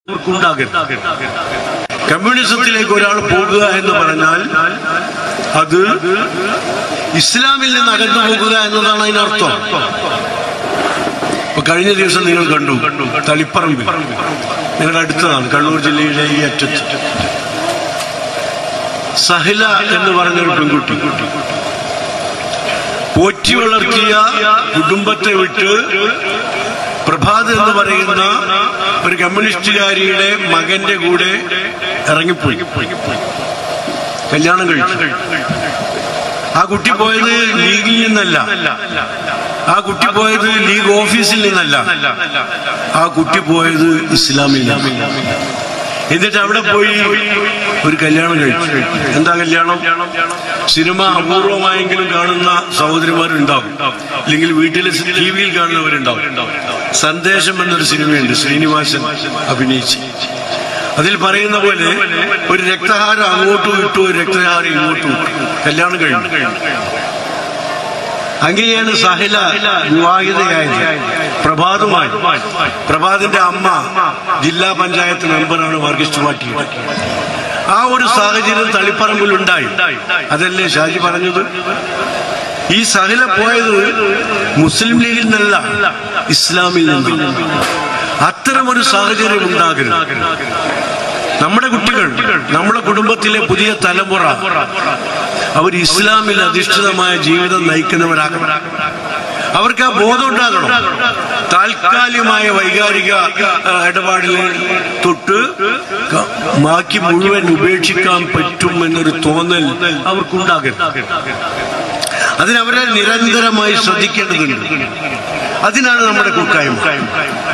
അവർക്കുണ്ടാകരുത് കമ്മ്യൂണിസത്തിലേക്ക് ഒരാൾ പോകുക എന്ന് പറഞ്ഞാൽ അത് ഇസ്ലാമിൽ നിന്ന് അകന്നു പോകുക എന്നതാണ് അതിനർത്ഥം ഇപ്പൊ കഴിഞ്ഞ ദിവസം നിങ്ങൾ കണ്ടു തളിപ്പറമ്പിൽ നിങ്ങളുടെ അടുത്തതാണ് കണ്ണൂർ ജില്ലയിലെ ഈ അറ്റത്ത് സഹില എന്ന് പറഞ്ഞൊരു പെൺകുട്ടി പോറ്റി വളർത്തിയ കുടുംബത്തെ വിട്ട് പ്രഭാത് എന്ന് പറയുന്ന ഒരു കമ്മ്യൂണിസ്റ്റുകാരിയുടെ മകന്റെ കൂടെ ഇറങ്ങിപ്പോയി കല്യാണം കഴിച്ചു ആ കുട്ടി പോയത് ലീഗിൽ നിന്നല്ല ആ കുട്ടി പോയത് ലീഗ് ഓഫീസിൽ നിന്നല്ല ആ കുട്ടി പോയത് ഇസ്ലാമിൽ നിന്ന്. എന്നിട്ട് അവിടെ പോയി ഒരു കല്യാണം കഴിച്ചു എന്താ കല്യാണം സിനിമ അപൂർവമായെങ്കിലും കാണുന്ന സഹോദരിമാരുണ്ടാവും അല്ലെങ്കിൽ വീട്ടിലെ ടി വിയിൽ കാണുന്നവരുണ്ടാവും സന്ദേശം എന്നൊരു സിനിമയുണ്ട് ശ്രീനിവാസൻ അഭിനയിച്ച് അതിൽ പറയുന്ന പോലെ ഒരു രക്തഹാരം അങ്ങോട്ടും ഇട്ടു ഒരു രക്തഹാരം ഇങ്ങോട്ടും ഇട്ടു കല്യാണം കഴിഞ്ഞു അങ്ങനെയാണ് സഹില വിവാഹിതയായത് പ്രഭാതുമായി പ്രഭാതിന്റെ അമ്മ ജില്ലാ പഞ്ചായത്ത് മെമ്പറാണ് മാർക്സിസ്റ്റ് പാർട്ടിയുടെ ആ ഒരു സാഹചര്യം തളിപ്പറമ്പിൽ ഉണ്ടായി അതല്ലേ ഷാജി പറഞ്ഞത് ഈ സഹില പോയത് മുസ്ലിം ലീഗിൽ നിന്നല്ല ഇസ്ലാമിൽ നിന്ന് അത്തരമൊരു സാഹചര്യം ഉണ്ടാകരുത് നമ്മുടെ കുട്ടികൾ നമ്മുടെ കുടുംബത്തിലെ പുതിയ തലമുറ അവർ ഇസ്ലാമിൽ അധിഷ്ഠിതമായ ജീവിതം നയിക്കുന്നവരാകണം അവർക്ക് ആ ബോധം ഉണ്ടാകണം താൽക്കാലികമായ വൈകാരിക ആ, ഇടപാടിൽ തൊട്ട് ക- ബാക്കി മുഴുവൻ ഉപേക്ഷിക്കാൻ പറ്റും എന്നൊരു തോന്നൽ അവർക്കുണ്ടാകരുത് അതിനവരെ നിരന്തരമായി ശ്രദ്ധിക്കേണ്ടതുണ്ട് അതിനാണ് നമ്മുടെ കൂട്ടായ്മ